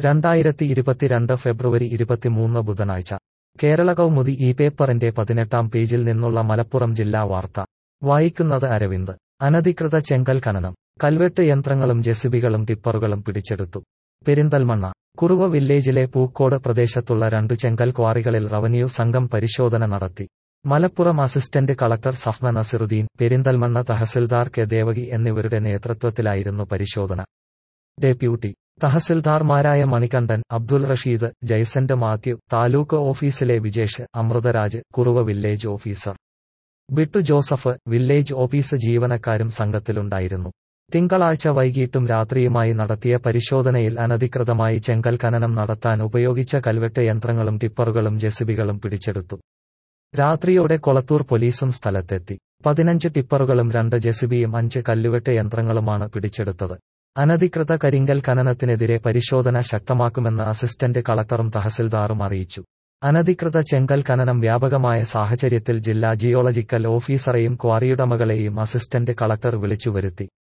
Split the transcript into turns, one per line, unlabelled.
രണ്ടായിരത്തി ഇരുപത്തിരണ്ട് ഫെബ്രുവരി ഇരുപത്തിമൂന്ന് ബുധനാഴ്ച കേരള കൗമുദി ഈ പേപ്പറിന്റെ പതിനെട്ടാം പേജിൽ നിന്നുള്ള മലപ്പുറം ജില്ലാ വാർത്ത വായിക്കുന്നത് അരവിന്ദ് അനധികൃത ചെങ്കൽ ഖനനം കൽവെട്ട് യന്ത്രങ്ങളും ജെസിബികളും ടിപ്പറുകളും പിടിച്ചെടുത്തു പെരിന്തൽമണ്ണ കുറുവ വില്ലേജിലെ പൂക്കോട് പ്രദേശത്തുള്ള രണ്ടു ചെങ്കൽ ക്വാറികളിൽ റവന്യൂ സംഘം പരിശോധന നടത്തി Malappuram assistant collector Safna Nasiruddin Perinthalmanna tahsildar K Devaki എന്നിവരുടെ നേതൃത്വത്തിലായിരുന്നു പരിശോധന ഡെപ്യൂട്ടി തഹസിൽദാർമാരായ മണികണ്ഠൻ അബ്ദുൽ റഷീദ് ജയ്സന്റ് മാത്യു താലൂക്ക് ഓഫീസിലെ Vijesh Amrutharaj Kuruva village officer Bittu Joseph village office ജീവനക്കാരും സംഘത്തിലുണ്ടായിരുന്നു തിങ്കളാഴ്ച വൈകിട്ടും രാത്രിയുമായി നടത്തിയ പരിശോധനയിൽ അനധികൃതമായി ചെങ്കൽ ഖനനം നടത്താൻ ഉപയോഗിച്ച കൽവെട്ട് യന്ത്രങ്ങളും ടിപ്പറുകളും ജെസിബികളും പിടിച്ചെടുത്തു രാത്രിയോടെ കൊളത്തൂർ പോലീസും സ്ഥലത്തെത്തി പതിനഞ്ച് ടിപ്പറുകളും രണ്ട് ജെസിബിയും അഞ്ച് കല്ലുവെട്ട് യന്ത്രങ്ങളുമാണ് പിടിച്ചെടുത്തത് അനധികൃത കരിങ്കൽ ഖനനത്തിനെതിരെ പരിശോധന ശക്തമാക്കുമെന്ന് അസിസ്റ്റന്റ് കളക്ടറും തഹസിൽദാറും അറിയിച്ചു അനധികൃത ചെങ്കൽ ഖനനം വ്യാപകമായ സാഹചര്യത്തിൽ ജില്ലാ ജിയോളജിക്കൽ ഓഫീസറെയും ക്വാറിയുടമകളെയും അസിസ്റ്റന്റ് കളക്ടർ വിളിച്ചുവരുത്തി